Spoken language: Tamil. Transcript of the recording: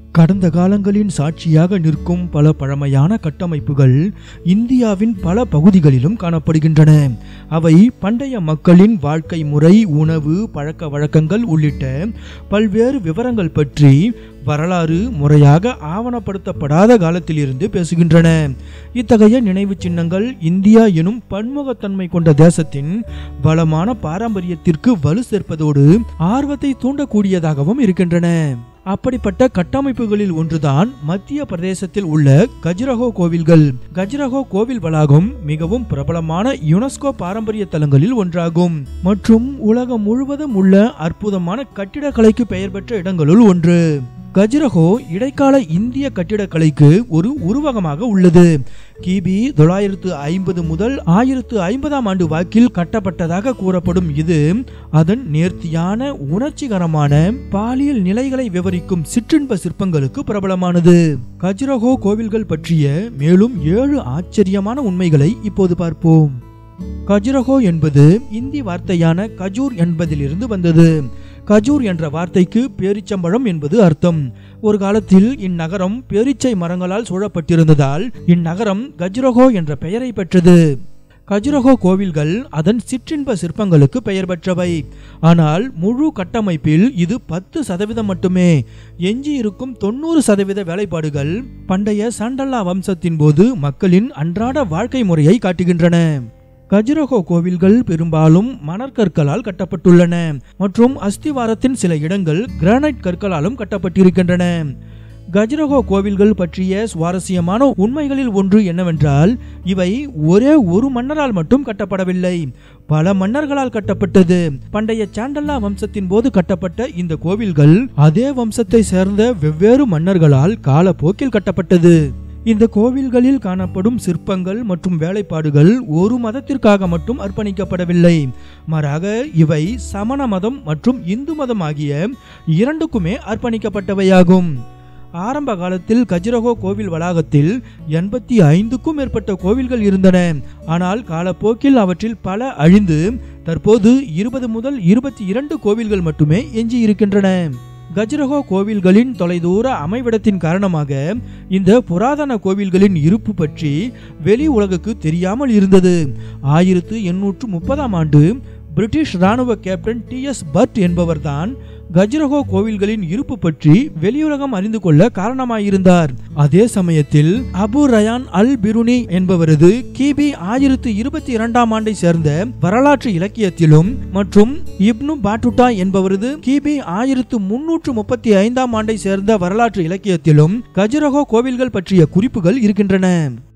கடந்த காலங்களின் சாட்சியாக நிற்கும் பல பழமையான கட்டமைப்புகள் இந்தியாவின் பல பகுதிகளிலும் காணப்படுகின்றன அவை பண்டைய மக்களின் வாழ்க்கை முறை உணவு பழக்க வழக்கங்கள் உள்ளிட்ட பல்வேறு விவரங்கள் பற்றி வரலாறு முறையாக ஆவணப்படுத்தப்படாத காலத்திலிருந்து பேசுகின்றன இத்தகைய நினைவு சின்னங்கள் இந்தியா எனும் பன்முகத்தன்மை கொண்ட தேசத்தின் பலமான பாரம்பரியத்திற்கு வலு சேர்ப்பதோடு ஆர்வத்தை தூண்டக்கூடியதாகவும் இருக்கின்றன அப்படிப்பட்ட கட்டமைப்புகளில் ஒன்றுதான் மத்திய பிரதேசத்தில் உள்ள கஜுரஹோ கோவில்கள் கஜுரஹோ கோவில் வளாகம் மிகவும் பிரபலமான யுனெஸ்கோ பாரம்பரிய தலங்களில் ஒன்றாகும் மற்றும் உலகம் முழுவதும் உள்ள அற்புதமான கட்டிடக்கலைக்கு பெயர் பெற்ற இடங்களுள் ஒன்று கஜுரஹோ இடைக்கால இந்திய கட்டிடக்கலைக்கு ஒரு உருவகமாக உள்ளது கிபி தொள்ளாயிரத்து ஐம்பது முதல் ஆயிரத்து ஐம்பதாம் ஆண்டு வாக்கில் கட்டப்பட்டதாக கூறப்படும் இது அதன் நேர்த்தியான உணர்ச்சிகரமான பாலியல் நிலைகளை விவரிக்கும் சிற்றின்ப சிற்பங்களுக்கு பிரபலமானது கஜுரஹோ கோவில்கள் பற்றிய மேலும் ஏழு ஆச்சரியமான உண்மைகளை இப்போது பார்ப்போம் கஜுரஹோ என்பது இந்தி வார்த்தையான கஜூர் என்பதிலிருந்து வந்தது கஜூர் என்ற வார்த்தைக்கு பேரிச்சம்பழம் என்பது அர்த்தம் ஒரு காலத்தில் இந்நகரம் பேரிச்சை மரங்களால் சூழப்பட்டிருந்ததால் இந்நகரம் கஜுரஹோ என்ற பெயரை பெற்றது கஜுரஹோ கோவில்கள் அதன் சிற்றின்ப சிற்பங்களுக்கு பெயர் பெற்றவை ஆனால் முழு கட்டமைப்பில் இது பத்து சதவீதம் மட்டுமே எஞ்சி இருக்கும் தொண்ணூறு சதவீத வேலைப்பாடுகள் பண்டைய சாண்டல்லா வம்சத்தின் போது மக்களின் அன்றாட வாழ்க்கை முறையை காட்டுகின்றன கஜுரஹோ கோவில்கள் பெரும்பாலும் மணற்கற்களால் கட்டப்பட்டுள்ளன மற்றும் அஸ்திவாரத்தின் சில இடங்கள் கிரானைட் கற்களாலும் கட்டப்பட்டிருக்கின்றன கஜுரஹோ கோவில்கள் பற்றிய சுவாரஸ்யமான உண்மைகளில் ஒன்று என்னவென்றால் இவை ஒரே ஒரு மன்னரால் மட்டும் கட்டப்படவில்லை பல மன்னர்களால் கட்டப்பட்டது பண்டைய சாண்டல்லா வம்சத்தின் போது கட்டப்பட்ட இந்த கோவில்கள் அதே வம்சத்தை சேர்ந்த வெவ்வேறு மன்னர்களால் காலப்போக்கில் கட்டப்பட்டது இந்த கோவில்களில் காணப்படும் சிற்பங்கள் மற்றும் வேலைப்பாடுகள் ஒரு மதத்திற்காக மட்டும் அர்ப்பணிக்கப்படவில்லை மாறாக இவை சமண மதம் மற்றும் இந்து மதம் ஆகிய இரண்டுக்குமே அர்ப்பணிக்கப்பட்டவையாகும் ஆரம்ப காலத்தில் கஜுரஹோ கோவில் வளாகத்தில் எண்பத்தி ஐந்துக்கும் மேற்பட்ட கோவில்கள் இருந்தன ஆனால் காலப்போக்கில் அவற்றில் பல அழிந்து தற்போது இருபது முதல் இருபத்தி இரண்டு கோவில்கள் மட்டுமே எஞ்சி இருக்கின்றன கஜுரஹோ கோவில்களின் தொலைதூர அமைவிடத்தின் காரணமாக இந்த புராதன கோவில்களின் இருப்பு பற்றி வெளி உலகுக்கு தெரியாமல் இருந்தது ஆயிரத்து எண்ணூற்று முப்பதாம் ஆண்டு பிரிட்டிஷ் ராணுவ கேப்டன் டி எஸ் பட் என்பவர்தான் கஜுரஹோ கோவில்களின் இருப்பு பற்றி வெளியுலகம் அறிந்து கொள்ள காரணமாயிருந்தார் அதே சமயத்தில் அபு ரயான் அல் பிருனி என்பவரது கிபி ஆயிரத்து இருபத்தி இரண்டாம் ஆண்டை சேர்ந்த வரலாற்று இலக்கியத்திலும் மற்றும் இப்னு பாட்டுட்டா என்பவரது கிபி ஆயிரத்து முன்னூற்று முப்பத்தி ஐந்தாம் ஆண்டை சேர்ந்த வரலாற்று இலக்கியத்திலும் கஜுரஹோ கோவில்கள் பற்றிய குறிப்புகள் இருக்கின்றன